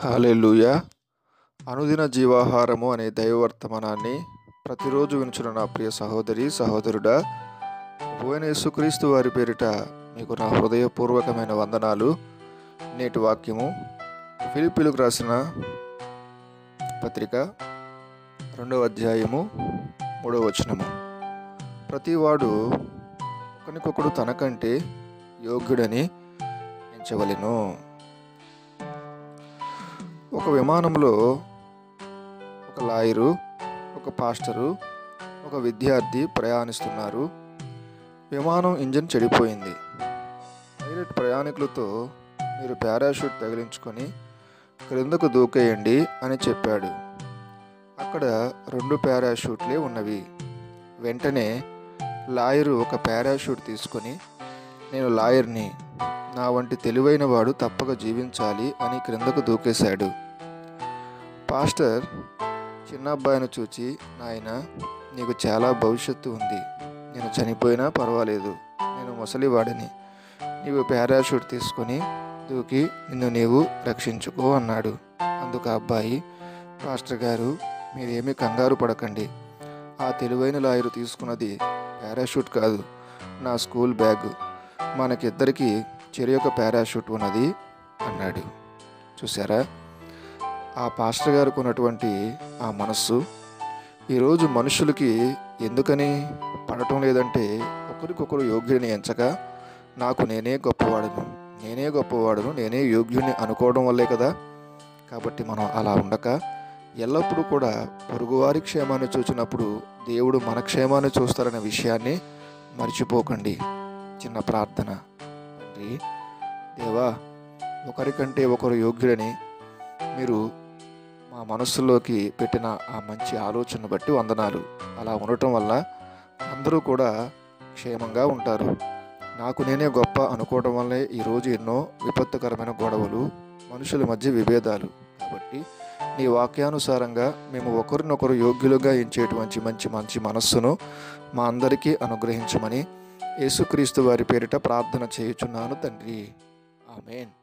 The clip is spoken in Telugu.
హాలెలూయ అనుదిన జీవాహారము అనే దైవవర్తమానాన్ని ప్రతిరోజు వినుచున్న నా ప్రియ సహోదరి సహోదరుడా పోయిన యేసుక్రీస్తు వారి పేరిట మీకు నా హృదయపూర్వకమైన వందనాలు నేటి వాక్యము ఫిలిపిలకు రాసిన పత్రిక రెండవ అధ్యాయము మూడవ వచనము ప్రతివాడు ఒకనికొకడు తనకంటే యోగ్యుడని ఎంచవలెను ఒక విమానంలో ఒక లాయరు ఒక పాస్టరు ఒక విద్యార్థి ప్రయాణిస్తున్నారు విమానం ఇంజిన్ చెడిపోయింది పైలట్ ప్రయాణికులతో మీరు పారాషూట్ తగిలించుకొని క్రిందకు దూకేయండి అని చెప్పాడు అక్కడ రెండు పారాషూట్లే ఉన్నవి వెంటనే లాయరు ఒక పారాషూట్ తీసుకొని నేను లాయర్ని నా వంటి తెలివైన వాడు తప్పక జీవించాలి అని క్రిందకు దూకేశాడు పాస్టర్ చిన్న అబ్బాయిని చూచి నాయన నీకు చాలా భవిష్యత్తు ఉంది నేను చనిపోయినా పర్వాలేదు నేను ముసలివాడిని నీవు పారాషూట్ తీసుకొని దూకి నిన్ను నీవు రక్షించుకో అన్నాడు అందుకు ఆ అబ్బాయి పాస్టర్ గారు మీరేమీ కంగారు పడకండి ఆ తెలివైన లాయరు తీసుకున్నది పారాషూట్ కాదు నా స్కూల్ బ్యాగ్ మనకిద్దరికి చెరి యొక్క పారాషూట్ ఉన్నది అన్నాడు చూసారా ఆ పాస్టర్ గారికి ఉన్నటువంటి ఆ మనస్సు ఈరోజు మనుషులకి ఎందుకని పడటం లేదంటే ఒకరికొకరు యోగ్యుడిని ఎంచక నాకు నేనే గొప్పవాడును నేనే గొప్పవాడును నేనే యోగ్యుని అనుకోవడం వల్లే కదా కాబట్టి మనం అలా ఉండక ఎల్లప్పుడూ కూడా పొరుగువారి క్షేమాన్ని చూసినప్పుడు దేవుడు మన క్షేమాన్ని చూస్తారనే విషయాన్ని మర్చిపోకండి చిన్న ప్రార్థన తండ్రి దేవా ఒకరికంటే ఒకరు యోగ్యుడని మీరు మా మనస్సులోకి పెట్టిన ఆ మంచి ఆలోచన బట్టి వందనాలు అలా ఉండటం వల్ల అందరూ కూడా క్షేమంగా ఉంటారు నాకు నేనే గొప్ప అనుకోవడం వల్లే ఈరోజు ఎన్నో విపత్తుకరమైన గొడవలు మనుషుల మధ్య విభేదాలు కాబట్టి నీ వాక్యానుసారంగా మేము ఒకరినొకరు యోగ్యులుగా ఎంచేటువంటి మంచి మంచి మనస్సును మా అందరికీ అనుగ్రహించమని యేసుక్రీస్తు వారి పేరిట ప్రార్థన చేయుచున్నాను తండ్రి ఆమెన్